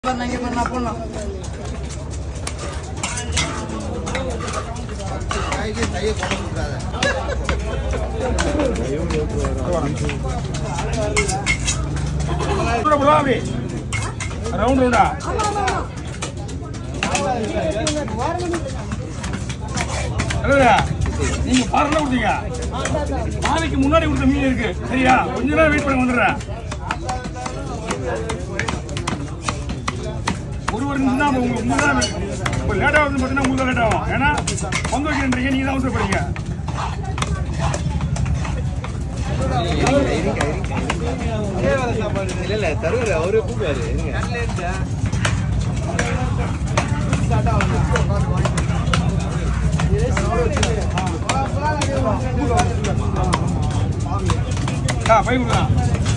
பண்ணாங்க பண்ணா போடலாம் அப்படி ரவுண்ட் ரவுண்டா தலைவரே, நீங்க பாருங்க கொடுத்தீங்க நாளைக்கு முன்னாடி கொடுத்த மீன் இருக்கு சரியா கொஞ்ச நேரம் வெயிட் பண்ணி வந்துடுறேன் ஒரு ஒரு நிமிஷம் தான் உங்களுக்கு முன்னாடி இப்போ லேட்டாக வந்து பார்த்தீங்கன்னா உங்களுக்கு லேட் ஆகும் ஏன்னா பங்கு வைக்கிறீங்க நீங்க தான் அவசரப்படுறீங்க இல்ல இல்ல தருவாரு அவரு கூப்பிடுவாரு இருங்க ஆ பை கொடுக்கலாம்